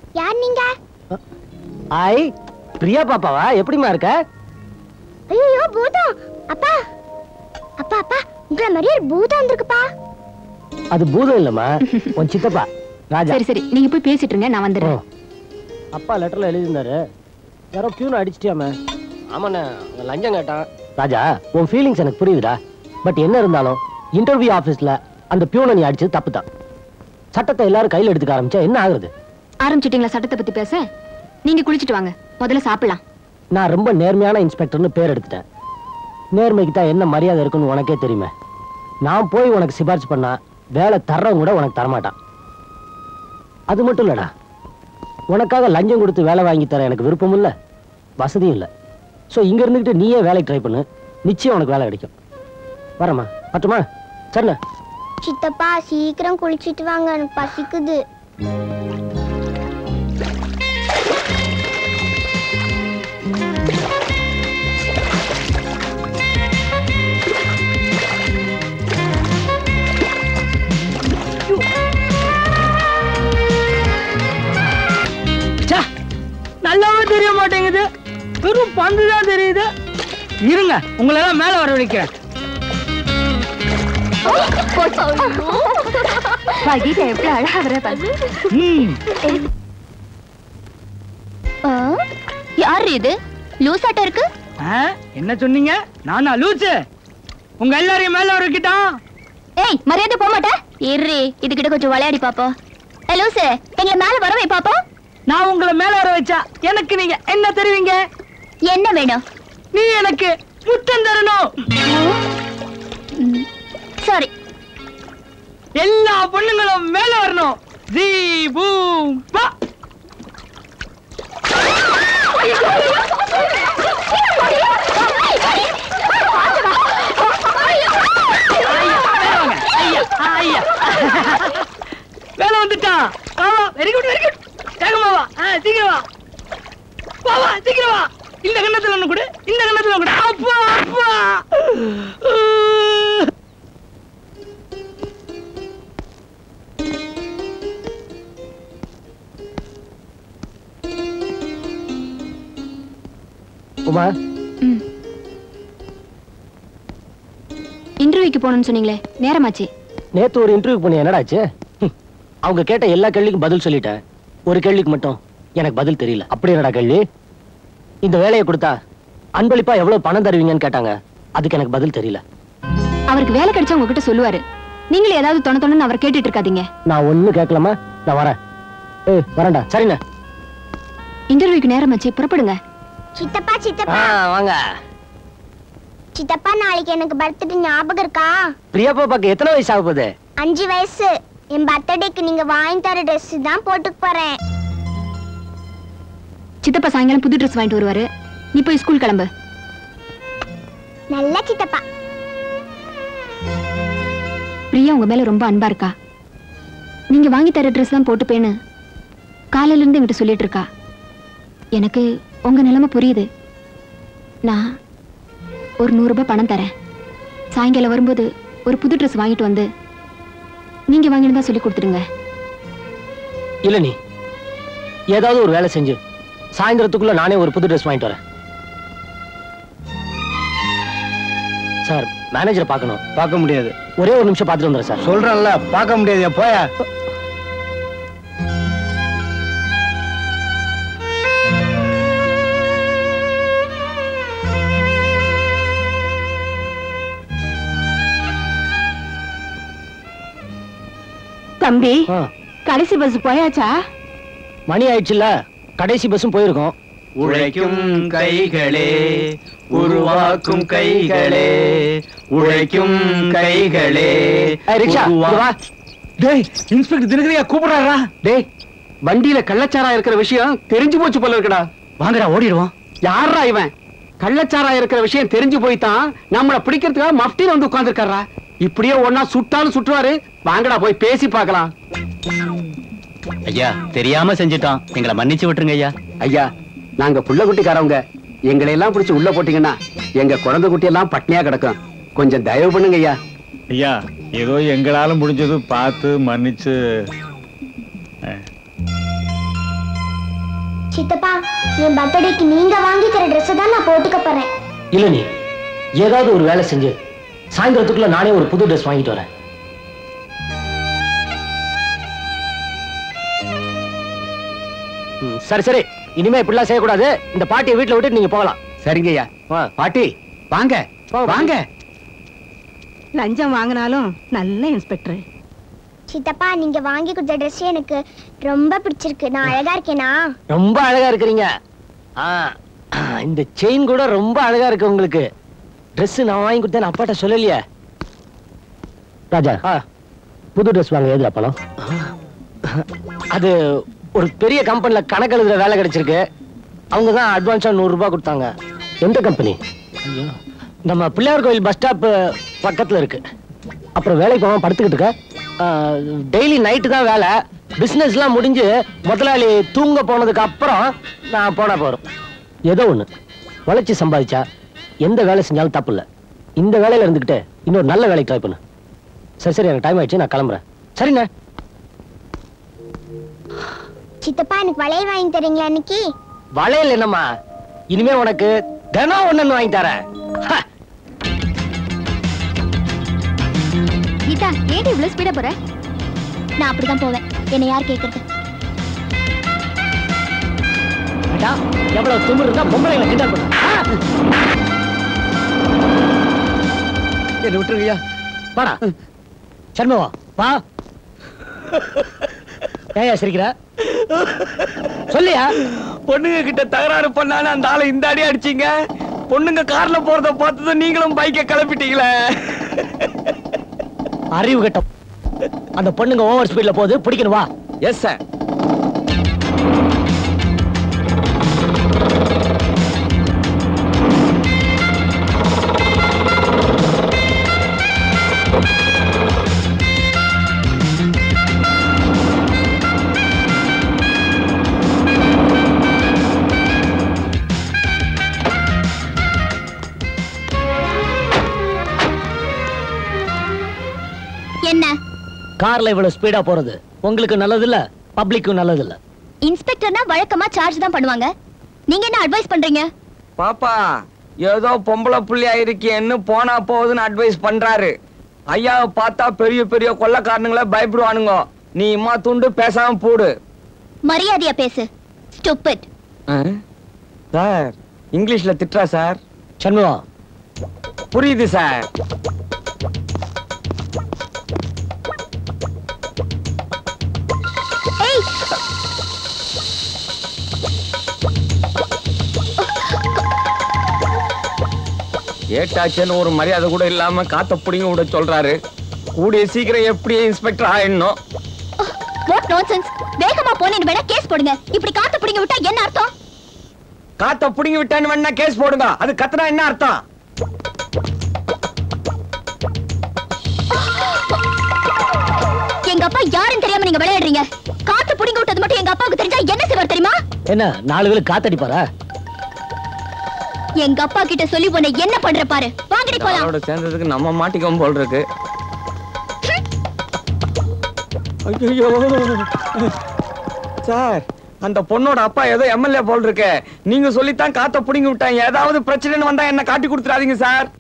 யார் நீங்க ஐ பிரியா பாப்பாவா எப்படிமா இருக்க ஐயோ பூதம் அப்பா அப்பா அப்பா உங்களை மாதிரியே ஒரு பூதம் வந்திருக்குப்பா அது பூதம் இல்லம்மா உன் சித்தப்பா ராஜா சரி சரி நீங்க போய் பேசிட்டு இருங்க நான் ஓ. வந்துடுறேன் அப்பா லெட்டர்ல எழுதியிருந்தாரு யாரோ பியூன் அடிச்சிட்டியாம ஆமாண்ணே அவன் லஞ்சம் கேட்டான் ராஜா உன் ஃபீலிங்ஸ் எனக்கு புரியுதுடா பட் என்ன இருந்தாலும் இன்டர்வியூ ஆபீஸ்ல அந்த பியூனை நீ அடிச்சது தப்பு தான் சட்டத்தை எல்லாரும் கையில் எடுத்துக்க ஆரம்பிச்சா என்ன ஆகுறது ஆரம்பிச்சிட்டீங்களா சட்டத்தை பத்தி பேச நீங்க குளிச்சிட்டு வாங்க முதல்ல சாப்பிடலாம் நான் ரொம்ப நேர்மையான இன்ஸ்பெக்டர்னு பேர் எடுத்துட்டேன் நேர்மைக்கு தான் என்ன மரியாதை இருக்குன்னு உனக்கே தெரியுமே நான் போய் உனக்கு சிபாரிசு பண்ணா வேலை தர்றவங்க கூட உனக்கு தரமாட்டான் அது மட்டும் இல்லடா உனக்காக லஞ்சம் கொடுத்து வேலை வாங்கி தர எனக்கு விருப்பம் இல்ல வசதியும் இல்லை ஸோ இங்க இருந்துக்கிட்டு நீயே வேலைக்கு ட்ரை பண்ணு நிச்சயம் உனக்கு வேலை கிடைக்கும் வரமா பட்டுமா சரிண்ணா சித்தப்பா சீக்கிரம் குளிச்சிட்டு வாங்க எனக்கு பசிக்குது நல்லாவே தெரிய மாட்டேங்குது வெறும் பந்து தான் தெரியுது இருங்க உங்களை எல்லாம் மேல வர வைக்கிறேன் கீதா எப்படி அழகா வர பாரு ம். யார் இது லூசாட்ட இருக்கு ஆ, என்ன சொன்னீங்க நானா லூச்சு உங்க எல்லாரையும் மேல வர வைக்கிட்டான் ஏய் மரியாதை போக மாட்டே இரு இதுகிட்ட கொஞ்சம் விளையாடி பாப்போம் ஏ லூசு எங்களை மேல வர வை பாப்போம் நான் உங்களை மேல வர வச்சா எனக்கு நீங்க என்ன தருவீங்க என்ன வேணும் நீ எனக்கு முத்தம் தரணும் சாரி எல்லா பொண்ணுங்களும் மேல வரணும் ஜீ பூம் பா ஐயா, ஐயா. வேலை வந்துட்டான் ஆமா வெரி குட் வெரி குட் வேகமா வா ஆ, சீக்கிரம் வா வா வா சீக்கிரம் வா இந்த கண்ணத்துல ஒண்ணு கொடு இந்த கண்ணத்துல ஒண்ணு கொடு அப்பா அப்பா உமா இன்டர்வியூக்கு போகணும்னு சொன்னீங்களே நேரமாச்சு நேத்து ஒரு இன்டர்வியூ பண்ணி என்னடாச்சு ஹம். அவங்க கேட்ட எல்லா கேள்விக்கும் பதில் சொல்லிட்டேன் ஒரு கேள்விக்கு மட்டும் எனக்கு பதில் தெரியல அப்படி என்னடா கேள்வி இந்த வேலையை கொடுத்தா அன்பளிப்பா எவ்வளவு பணம் தருவீங்கன்னு கேட்டாங்க அதுக்கு எனக்கு பதில் தெரியல அவருக்கு வேலை கிடைச்சா உங்ககிட்ட சொல்லுவாரு நீங்களே ஏதாவது தொண தொணன்னு அவர் கேட்டுட்டு இருக்காதீங்க நான் ஒண்ணு கேட்கலாமா நான் வரேன் ஏய் வரேன்டா சரிண்ணே இன்டர்வியூக்கு நேரமாச்சு புறப்படுங்க சித்தப்பா சித்தப்பா வாங்க சித்தப்பா நாளைக்கு எனக்கு பர்த்டே ஞாபகம் இருக்கா பிரியா பாப்பாக்கு எத்தனை வயசு ஆக போகுது அஞ்சு வயசு என் பர்த்டேக்கு நீங்க வாங்கி தர ட்ரெஸ் தான் போட்டுக்க போறேன் சித்தப்பா சாயங்காலம் புது ட்ரெஸ் வாங்கிட்டு வருவாரு நீ போய் ஸ்கூல் கிளம்பு நல்ல சித்தப்பா பிரியா உங்க மேல ரொம்ப அன்பா இருக்கா நீங்க வாங்கி தர ட்ரெஸ் தான் போட்டுப்பேன்னு காலையில இருந்து என்கிட்ட சொல்லிட்டு இருக்கா எனக்கு உங்க நிலைமை புரியுது நான் ஒரு நூறு ரூபாய் பணம் தரேன் சாயங்காலம் வரும்போது ஒரு புது ட்ரெஸ் வாங்கிட்டு வந்து நீங்க வாங்கிட்டு சொல்லி கொடுத்துடுங்க இல்ல நீ ஏதாவது ஒரு வேலை செஞ்சு சாயந்தரத்துக்குள்ள நானே ஒரு புது ட்ரெஸ் வாங்கிட்டு வரேன் சார் மேனேஜரை பார்க்கணும் பார்க்க முடியாது ஒரே ஒரு நிமிஷம் பார்த்துட்டு வந்துடுறேன் சார் சொல்றேன்ல பார்க்க முடியாது போயா தம்பி ஆ, கடைசி பஸ் போயாச்சா மணி ஆயிடுச்சுல்ல கடைசி பஸ்ஸும் போயிருக்கோம் உழைக்கும் கைகளே உருவாக்கும் கைகளே உழைக்கும் கைகளே ஏய், ரிக்ஷா இங்க வா. டேய் இன்ஸ்பெக்டர் தினகரியா கூப்பிடுறாரா டேய் வண்டியில கள்ளச்சாரா இருக்கிற விஷயம் தெரிஞ்சு போச்சு போல இருக்குடா வாங்கடா ஓடிடுவோம் யாரா இவன் கள்ளச்சாரா இருக்கிற விஷயம் தெரிஞ்சு போய்தான் நம்மள பிடிக்கிறதுக்காக மஃப்டில வந்து உட்கார்ந்துருக்காரா இப்படியே ஒன்னா சுட்டாலும் சுற்றுவாரு வாங்கடா போய் பேசி பார்க்கலாம் ஐயா தெரியாம செஞ்சிட்டோம் எங்களை மன்னிச்சு விட்டுருங்க ஐயா ஐயா நாங்க புள்ள குட்டிக்காரவங்க எங்களை எல்லாம் பிடிச்சு உள்ள போட்டீங்கன்னா எங்க குழந்தை குட்டி எல்லாம் பட்னியா கிடக்கும் கொஞ்சம் தயவு பண்ணுங்க ஐயா ஐயா ஏதோ எங்களால முடிஞ்சது பார்த்து மன்னிச்சு அஹ், சித்தப்பா என் பர்த்டேக்கு நீங்க வாங்கி தர ட்ரெஸ் தான் நான் போட்டுக்க போறேன் இல்ல நீ ஏதாவது ஒரு வேலை செஞ்சு சாயந்தரத்துக்குள்ள நானே ஒரு புது ட்ரெஸ் வாங்கிட்டு வரேன் ம், சரி சரி இனிமே இப்படிலாம் செய்யக்கூடாது இந்த பாட்டியை வீட்டுல விட்டு நீங்க போகலாம் சரிங்க ஐயா வா. பாட்டி வாங்க வாங்க. வாங்க லஞ்சம் வாங்கினாலும் நல்ல இன்ஸ்பெக்டர் சித்தப்பா நீங்க வாங்கி கொடுத்த ட்ரெஸ் எனக்கு ரொம்ப பிடிச்சிருக்கு நான் அழகா இருக்கேனா ரொம்ப அழகா இருக்கிறீங்க ஆ, இந்த செயின் கூட ரொம்ப அழகா இருக்கு உங்களுக்கு Dress நான் வாங்கி கொடுத்தேன் நான் அப்பாட்ட சொல்லலையே ராஜா புது ட்ரெஸ் வாங்க எதுல பணம் அது ஒரு பெரிய கம்பெனில கணக்கு எழுதுற வேலை கிடைச்சிருக்கு அவங்க தான் அட்வான்ஸா நூறு ரூபாய் கொடுத்தாங்க எந்த கம்பெனி நம்ம பிள்ளையார் கோயில் பஸ் ஸ்டாப் பக்கத்துல இருக்கு அப்புறம் வேலைக்கு போகாம படுத்துக்கிட்டு இருக்க டெய்லி நைட்டு தான் வேலை பிசினஸ்லாம் முடிஞ்சு முதலாளி தூங்க போனதுக்கு அப்புறம் நான் போனா போறோம் ஏதோ ஒண்ணு உழைச்சி சம்பாதிச்சா எந்த வேலை செஞ்சாலும் தப்பு இல்ல இந்த வேலையில இருந்துகிட்டு இன்னொரு நல்ல வேலைக்கு ட்ரை பண்ணு சரி சரி எனக்கு டைம் ஆயிடுச்சு நான் கிளம்புறேன் சரிண்ணே சித்தப்பா எனக்கு வளையல் வாங்கி தரீங்களா இன்னைக்கு வளையல் என்னம்மா இனிமே உனக்கு தினம் ஒண்ணு வாங்கி தரேன் ஹ, கீதா ஏன் இவ்வளவு ஸ்பீடா போற நான் அப்படிதான் போவேன் என்னை யார் கேக்குறது ஏண்டா, எவ்வளவு திமிரு இருந்தா பொம்பளைங்களை கிண்டல் பண்ணு ஆ! என்ன விட்டுருங்கய்யா வாடா சண்முகா வா ஏயா சிரிக்கிற சொல்லியா பொண்ணுங்க கிட்ட தகராறு பண்ணாலும் அந்த ஆளை இந்த அடி அடிச்சீங்க பொண்ணுங்க கார்ல போறத பார்த்ததும் நீங்களும் பைக்க கிளப்பிட்டீங்களே அறிவு கட்டம் அந்த பொண்ணுங்க ஓவர் ஸ்பீட்ல போகுது பிடிக்கணும் வா எஸ் சார் என்ன கார்ல இவ்வளவு ஸ்பீடா போறது உங்களுக்கு நல்லது இல்ல பப்ளிக்கும் நல்லது இல்ல இன்ஸ்பெக்டர்னா வழக்கமா சார்ஜ் தான் பண்ணுவாங்க நீங்க என்ன அட்வைஸ் பண்றீங்க பாப்பா ஏதோ பொம்பளை புள்ளியா இருக்கேன்னு போனா போகுதுன்னு அட்வைஸ் பண்றாரு ஐயாவை பார்த்தா பெரிய பெரிய கொள்ளக்காரனுங்கள பயப்படுவானுங்க நீ இம்மா துண்டு பேசாம போடு மரியாதையா பேசு ஸ்டூபிட் சார் இங்கிலீஷ்ல திட்டுறா சார் சண்முகம் புரியுது சார் ஏய் ஏட்டாச்சேன்னு ஒரு மரியாதை கூட இல்லாம காத்த புடிங்க விட சொல்றாரு கூடிய சீக்கிரம் எப்படியே இன்ஸ்பெக்டர் ஆயிடணும் வாட் நான்சென்ஸ் வேகமா போனேன்னு வேணா கேஸ் போடுங்க இப்படி காத்து பிடிங்க விட்டா என்ன அர்த்தம் காத்த புடிங்க விட்டான்னு வேணா கேஸ் போடுங்க அது கத்துனா என்ன அர்த்தம் எங்க அப்பா யாருன்னு தெரியாம நீங்க விளையாடுறீங்க காத்து புடிங்க விட்டது மட்டும் எங்க அப்பாவுக்கு தெரிஞ்சா என்ன செய்வார் தெரியுமா என்ன நாலு வேளை காத்தடிப்பாரா எங்க அப்பா கிட்ட சொல்லி உன்னை என்ன பண்ற பாரு வாங்கடி போலாம் அவரோட சேர்ந்ததுக்கு நம்ம மாட்டிக்கோம் போல் இருக்கு ஐயோ சார் அந்த பொண்ணோட அப்பா ஏதோ எம்எல்ஏ போல் இருக்கு நீங்க சொல்லித்தான் காத்த புடிங்கி விட்டாங்க ஏதாவது பிரச்சனைன்னு வந்தா என்ன காட்டி கொடுத்துறாதீங்க சார்